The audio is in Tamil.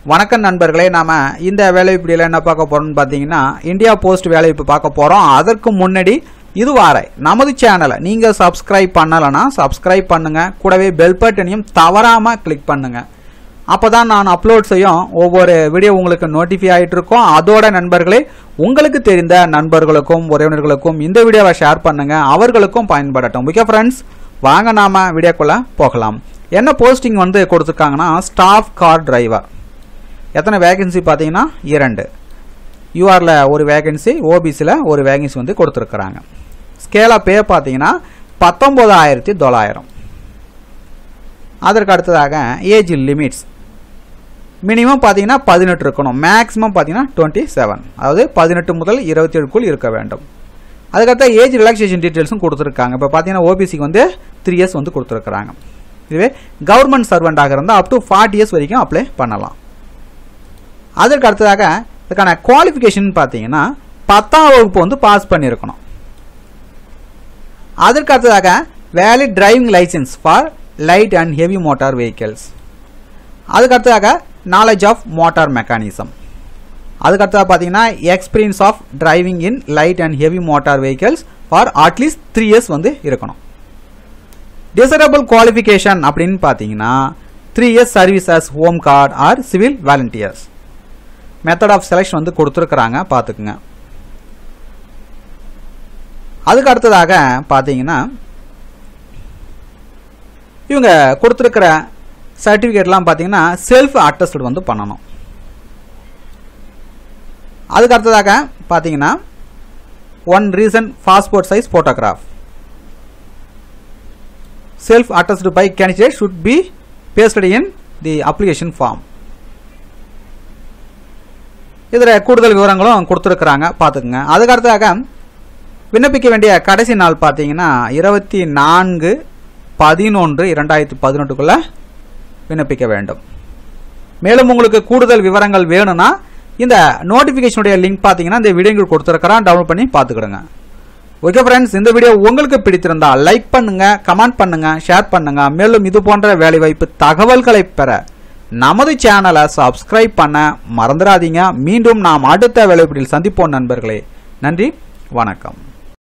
வணக்கம் நண்பர்களே நாம இந்த வேலைவாய்ப்புல என்ன பார்க்க போறோம்னு பார்த்தீங்கன்னா இந்தியா போஸ்ட் வேலைவாய்ப்பு பார்க்க போறோம் அதற்கு முன்னாடி இதுவரை நமது சேனலை நீங்க சப்ஸ்கிரைப் பண்ணலைன்னா சப்ஸ்கிரைப் பண்ணுங்க கூடவே பெல் பட்டனையும் தவறாம கிளிக் பண்ணுங்க அப்பதான் நான் அப்லோட் செய்யும் ஒவ்வொரு வீடியோ உங்களுக்கு நோட்டிஃபை ஆயிட்டு இருக்கும் அதோட நண்பர்களே உங்களுக்கு தெரிந்த நண்பர்களுக்கும் உறவினர்களுக்கும் இந்த வீடியோவை ஷேர் பண்ணுங்க அவர்களுக்கும் பயன்படட்டும் ஓகே ஃப்ரெண்ட்ஸ் வாங்க நாம வீடியோக்குள்ள போகலாம் என்ன போஸ்டிங் வந்து கொடுத்துருக்காங்கன்னா ஸ்டாஃப் கார் டிரைவர் எத்தனை வேகன்சி பார்த்தீங்கன்னா இரண்டு யூஆரில் ஒரு வேகன்சி ஓபிசியில் ஒரு வேகன்சி வந்து கொடுத்துருக்குறாங்க ஸ்கேல் ஆஃப் பே பார்த்தீங்கன்னா பத்தொம்போதாயிரத்தி தொள்ளாயிரம் அதற்கு அடுத்ததாக ஏஜ் லிமிட்ஸ் மினிமம் பார்த்தீங்கன்னா பதினெட்டு இருக்கணும் மேக்ஸிமம் பார்த்தீங்கன்னா டுவெண்ட்டி செவன் அதாவது பதினெட்டு முதல் இருபத்தி ஏழுக்குள் இருக்க வேண்டும் அதுக்கடுத்த ஏஜ் ரிலாக்ஸேஷன் டீட்டெயில்ஸும் கொடுத்துருக்காங்க இப்போ பார்த்தீங்கன்னா ஓபிசிக்கு வந்து த்ரீ இயர்ஸ் வந்து கொடுத்துருக்குறாங்க இதுவே கவர்மெண்ட் சர்வெண்ட்டாக இருந்தால் அப் டு ஃபார்ட்டி இயர்ஸ் வரைக்கும் அப்ளை பண்ணலாம் அதற்கு அடுத்ததாக இதுக்கான குவாலிஃபிகேஷன் பார்த்தீங்கன்னா பத்தாம் வகுப்பு வந்து பாஸ் பண்ணியிருக்கணும் அதற்கு அடுத்ததாக valid driving licence for light and heavy motor vehicles அதுக்கு அடுத்ததாக நாலேஜ் ஆஃப் மோட்டார் மெக்கானிசம் அதுக்கு அடுத்ததாக பார்த்தீங்கன்னா experience of driving in light and heavy motor vehicles for at least three years வந்து இருக்கணும் டிசரபிள் குவாலிஃபிகேஷன் அப்படின்னு பார்த்தீங்கன்னா three years service as home guard or civil volunteers method of selection வந்து கொடுத்துருக்குறாங்க பார்த்துக்குங்க அதுக்கு அடுத்ததாக பார்த்தீங்கன்னா இவங்க கொடுத்துருக்கிற சர்டிஃபிகேட்லாம் பார்த்தீங்கன்னா செல்ஃப் அட்டஸ்டட் வந்து பண்ணணும் அதுக்கு அடுத்ததாக பார்த்தீங்கன்னா one recent passport size photograph self attested by candidate should be pasted in the application form இதில் கூடுதல் விவரங்களும் கொடுத்துருக்குறாங்க பார்த்துக்குங்க அதுக்கு அடுத்ததாக விண்ணப்பிக்க வேண்டிய கடைசி நாள் பார்த்தீங்கன்னா இருபத்தி நான்கு பதினொன்று இரண்டாயிரத்தி பதினெட்டுக்குள்ளே விண்ணப்பிக்க வேண்டும் மேலும் உங்களுக்கு கூடுதல் விவரங்கள் வேணும்னா இந்த நோட்டிஃபிகேஷனுடைய லிங்க் பார்த்தீங்கன்னா இந்த வீடியோ கொடுத்துருக்கிறேன் டவுன்லோட் பண்ணி பார்த்துக்கிடுங்க ஓகே ஃப்ரெண்ட்ஸ் இந்த வீடியோ உங்களுக்கு பிடித்திருந்தா லைக் பண்ணுங்க கமெண்ட் பண்ணுங்க ஷேர் பண்ணுங்க மேலும் இது போன்ற வேலைவாய்ப்பு தகவல்களை பெற நமது சேனலை சப்ஸ்கிரைப் பண்ண மறந்துடாதீங்க மீண்டும் நாம் அடுத்த வேலைவாய்ப்பில் சந்திப்போம் நண்பர்களே நன்றி வணக்கம்